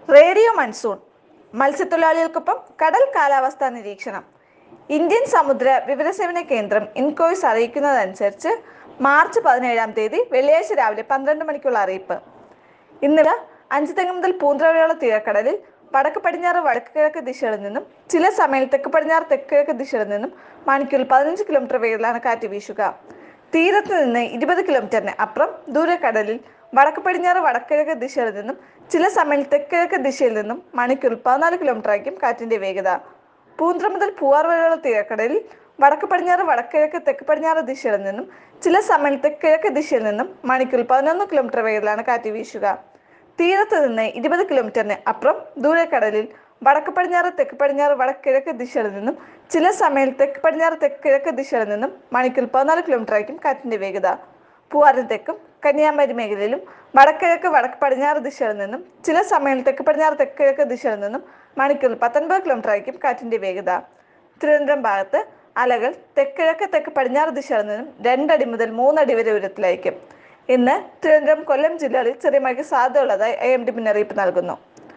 radio monsoon മത്സ്യത്തൊഴിലാളികൾക്കൊപ്പം കടൽ കാലാവസ്ഥാ നിരീക്ഷണം ഇന്ത്യൻ സമുദ്ര വിവരസേവന കേന്ദ്രം ഇൻകോയ്സ് അറിയിക്കുന്നതനുസരിച്ച് മാർച്ച് പതിനേഴാം തീയതി വെള്ളിയാഴ്ച രാവിലെ പന്ത്രണ്ട് മണിക്കുള്ള അറിയിപ്പ് ഇന്നലെ അഞ്ചുതെങ്ങ് മുതൽ പൂന്തറയുള്ള തീരക്കടലിൽ വടക്ക് പടിഞ്ഞാറ് വടക്ക് കിഴക്ക് ദിശകളിൽ നിന്നും ചില സമയം തെക്ക് പടിഞ്ഞാറ് തെക്ക് കിഴക്ക് ദിശകളിൽ നിന്നും മണിക്കൂറിൽ പതിനഞ്ച് കിലോമീറ്റർ വേഗത്തിലാണ് കാറ്റ് വീശുക തീരത്ത് നിന്ന് ഇരുപത് കിലോമീറ്ററിന് അപ്പുറം ദൂരക്കടലിൽ വടക്ക് പടിഞ്ഞാറ് വടക്കിഴക്ക് ദിശയിൽ നിന്നും ചില സമയം തെക്കിഴക്ക് ദിശയിൽ നിന്നും മണിക്കൂറിൽ പതിനാല് കിലോമീറ്റർ ആയിരിക്കും കാറ്റിന്റെ വേഗത പൂന്ത്ര മുതൽ പൂവാർ വരെയുള്ള തീരക്കടലിൽ വടക്ക് പടിഞ്ഞാറ് വടക്കിഴക്ക് തെക്ക് പടിഞ്ഞാറ് ദിശയിൽ നിന്നും ചില സമയം തെക്കിഴക്ക് ദിശയിൽ നിന്നും മണിക്കൂറിൽ പതിനൊന്ന് കിലോമീറ്റർ വേഗത്തിലാണ് കാറ്റ് വീശുക തീരത്ത് നിന്ന് ഇരുപത് കിലോമീറ്ററിന് അപ്പുറം ദൂരക്കടലിൽ വടക്ക് പടിഞ്ഞാറ് തെക്ക് പടിഞ്ഞാറ് വടക്കിഴക്ക് ദിശയിൽ നിന്നും ചില സമയം തെക്ക് പടിഞ്ഞാറ് തെക്ക് കിഴക്ക് ദിശയിൽ നിന്നും മണിക്കൂറിൽ പതിനാല് കിലോമീറ്റർ ആയിരിക്കും കാറ്റിന്റെ വേഗത പൂവാറിന് തെക്കും കന്യാകുമാരി മേഖലയിലും വടക്കിഴക്ക് വടക്ക് പടിഞ്ഞാറ് ദിശയിൽ നിന്നും ചില സമയം തെക്ക് പടിഞ്ഞാറ് തെക്ക് കിഴക്ക് ദിശയിൽ നിന്നും മണിക്കൂറിൽ പത്തൊൻപത് കിലോമീറ്റർ ആയിരിക്കും കാറ്റിന്റെ വേഗത തിരുവനന്തപുരം ഭാഗത്ത് അലകൾ തെക്കിഴക്ക് തെക്ക് പടിഞ്ഞാറ് ദിശയിൽ നിന്നും രണ്ടടി മുതൽ മൂന്നടി വരെ ഉയരത്തിലായിരിക്കും ഇന്ന് തിരുവനന്തപുരം കൊല്ലം ജില്ലകളിൽ ചെറിയ മഴയ്ക്ക് സാധ്യതയുള്ളതായി ഐ എം ഡി മുന്നറിയിപ്പ് നൽകുന്നു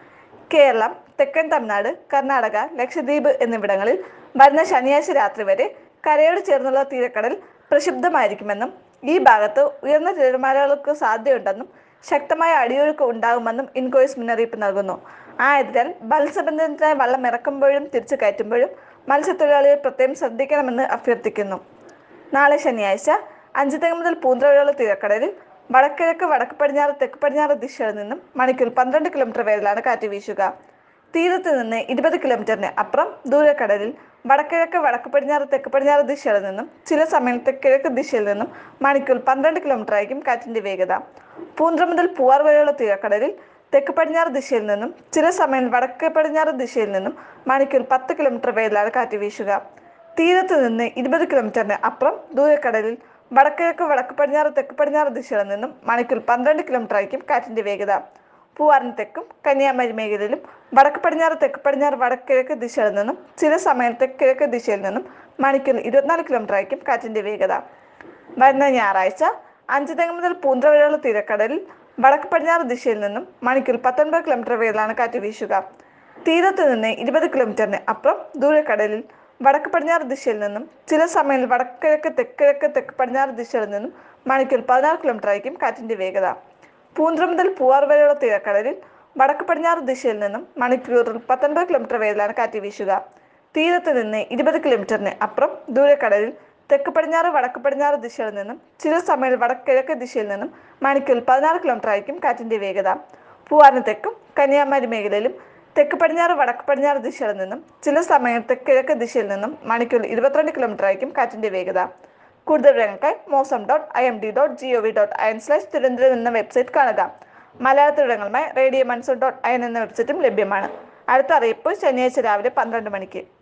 കേരളം തെക്കൻ തമിഴ്നാട് കർണാടക ലക്ഷദ്വീപ് എന്നിവിടങ്ങളിൽ വരുന്ന ശനിയാഴ്ച രാത്രി വരെ കരയോട് ചേർന്നുള്ള തീരക്കടൽ പ്രക്ഷുബ്ധമായിരിക്കുമെന്നും ഈ ഭാഗത്ത് ഉയർന്ന തിരമാലകൾക്ക് സാധ്യതയുണ്ടെന്നും ശക്തമായ അടിയൊഴുക്ക് ഉണ്ടാകുമെന്നും ഇൻകോയ്സ് മുന്നറിയിപ്പ് നൽകുന്നു ആയതിനാൽ മത്സ്യബന്ധനത്തിനായി വള്ളം ഇറക്കുമ്പോഴും തിരിച്ചു കയറ്റുമ്പോഴും മത്സ്യത്തൊഴിലാളികൾ പ്രത്യേകം ശ്രദ്ധിക്കണമെന്ന് അഭ്യർത്ഥിക്കുന്നു നാളെ ശനിയാഴ്ച അഞ്ചുതെങ്ങ് മുതൽ പൂന്തറ വരെയുള്ള തീരക്കടലിൽ വടക്കിഴക്ക് വടക്ക് പടിഞ്ഞാറ് തെക്ക് പടിഞ്ഞാറ് ദിശയിൽ നിന്നും മണിക്കൂർ പന്ത്രണ്ട് കിലോമീറ്റർ വേഗത്തിലാണ് കാറ്റ് വീശുക തീരത്ത് നിന്ന് ഇരുപത് കിലോമീറ്ററിന് അപ്പുറം ദൂരക്കടലിൽ വടക്കിഴക്ക് വടക്ക് പടിഞ്ഞാറ് തെക്ക് പടിഞ്ഞാറ് ദിശയിൽ നിന്നും ചില സമയം തെക്കിഴക്ക് ദിശയിൽ നിന്നും മണിക്കൂർ പന്ത്രണ്ട് കിലോമീറ്റർ ആയിരിക്കും കാറ്റിന്റെ വേഗത പൂന്തറ മുതൽ പൂവാർ വരെയുള്ള തീരക്കടലിൽ തെക്ക് പടിഞ്ഞാറ് ദിശയിൽ നിന്നും ചില സമയം വടക്ക് പടിഞ്ഞാറ് ദിശയിൽ നിന്നും മണിക്കൂർ പത്ത് കിലോമീറ്റർ വേഗത്തിലാണ് കാറ്റ് വീശുക തീരത്ത് നിന്ന് ഇരുപത് കിലോമീറ്ററിന് അപ്പുറം ദൂരക്കടലിൽ വടക്കിഴക്ക് വടക്ക് പടിഞ്ഞാറ് തെക്ക് പടിഞ്ഞാറ് ദിശയിൽ നിന്നും മണിക്കൂർ പന്ത്രണ്ട് കിലോമീറ്റർ ആയിരിക്കും കാറ്റിന്റെ വേഗത പൂവാറിന് തെക്കും കന്യാകുമാരി മേഖലയിലും വടക്ക് പടിഞ്ഞാറ് തെക്ക് പടിഞ്ഞാറ് വടക്കിഴക്ക് ദിശയിൽ നിന്നും ചില സമയം തെക്കിഴക്ക് ദിശയിൽ നിന്നും മണിക്കൂർ ഇരുപത്തിനാല് കിലോമീറ്റർ ആയിരിക്കും കാറ്റിന്റെ വേഗത വരുന്ന ഞായറാഴ്ച അഞ്ച് തെങ്ങ് മുതൽ പൂന്തറ വരെയുള്ള തീരക്കടലിൽ വടക്ക് പടിഞ്ഞാറ് ദിശയിൽ നിന്നും മണിക്കൂർ പത്തൊൻപത് കിലോമീറ്റർ വേഗത്തിലാണ് കാറ്റ് വീശുക തീരത്ത് നിന്ന് ഇരുപത് കിലോമീറ്ററിന് അപ്പുറം ദൂരക്കടലിൽ വടക്ക് പടിഞ്ഞാറ് ദിശയിൽ നിന്നും ചില സമയം വടക്കിഴക്ക് തെക്കിഴക്ക് തെക്ക് പടിഞ്ഞാറ് ദിശയിൽ നിന്നും മണിക്കൂർ പതിനാറ് കിലോമീറ്റർ ആയിരിക്കും കാറ്റിന്റെ വേഗത പൂന്തറ മുതൽ പൂവാർ വരെയുള്ള തീരക്കടലിൽ വടക്ക് പടിഞ്ഞാറ് ദിശയിൽ നിന്നും മണിക്കൂറിൽ പത്തൊൻപത് കിലോമീറ്റർ വേഗത്തിലാണ് കാറ്റ് വീശുക തീരത്ത് നിന്ന് ഇരുപത് കിലോമീറ്ററിന് അപ്പുറം ദൂരക്കടലിൽ തെക്ക് പടിഞ്ഞാറ് വടക്ക് പടിഞ്ഞാറ് ദിശയിൽ നിന്നും ചില സമയം വടക്കിഴക്ക് ദിശയിൽ നിന്നും മണിക്കൂറിൽ പതിനാറ് കിലോമീറ്റർ ആയിരിക്കും കാറ്റിന്റെ വേഗത പൂവാറിന് തെക്കും കന്യാകുമാരി മേഖലയിലും തെക്ക് പടിഞ്ഞാറ് വടക്ക് പടിഞ്ഞാറ് ദിശയിൽ നിന്നും ചില സമയം തെക്കിഴക്ക് ദിശയിൽ നിന്നും മണിക്കൂറിൽ ഇരുപത്തിരണ്ട് കിലോമീറ്റർ ആയിരിക്കും കാറ്റിന്റെ വേഗത കൂടുതൽ വിവരങ്ങൾക്കായി Mausam dot I M D dot G O V dot I N slash Thiruvananthapuram എന്ന വെബ്സൈറ്റ് കാണുക മലയാളത്തിൽ വിവരങ്ങളുമായി radio monsoon dot I N എന്ന വെബ്സൈറ്റും ലഭ്യമാണ് അടുത്ത അറിയിപ്പ് ശനിയാഴ്ച രാവിലെ പന്ത്രണ്ട് മണിക്ക്